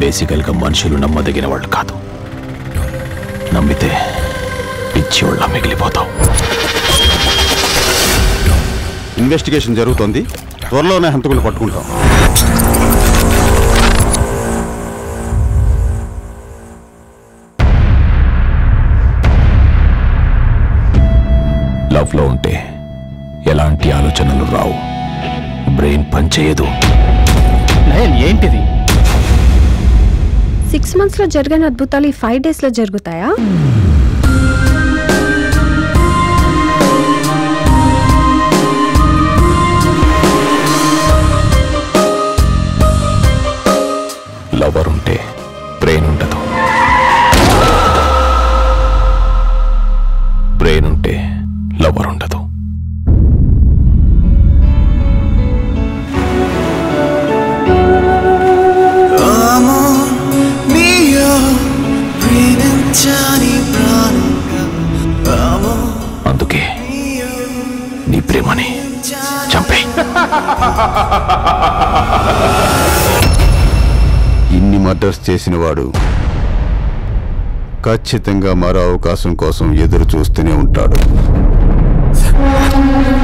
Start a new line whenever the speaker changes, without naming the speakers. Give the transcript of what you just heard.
బేసికల్గా మనుషులు నమ్మదగిన వాళ్ళు కాదు నమ్మితే పిచ్చి వాళ్ళ మిగిలిపోతావు
ఇన్వెస్టిగేషన్ జరుగుతోంది త్వరలోనే హంతకులు పట్టుకుంటాం
లవ్లో ఉంటే ఎలాంటి ఆలోచనలు రావు బ్రెయిన్ పనిచేయదు
నయన్ ఏంటిది
సిక్స్ మంత్స్ లో జరిగిన అద్భుతాలు ఈ ఫైవ్ డేస్ లో జరుగుతాయా
లవర్ ఉంటే బ్రెయిన్ ఉండదు బ్రెయిన్ ఉంటే లవర్ ఉండదు అందుకే నీ ప్రేమని చంపే
ఇన్ని మర్డర్స్ చేసిన వాడు ఖచ్చితంగా మరో అవకాశం కోసం ఎదురు చూస్తూనే ఉంటాడు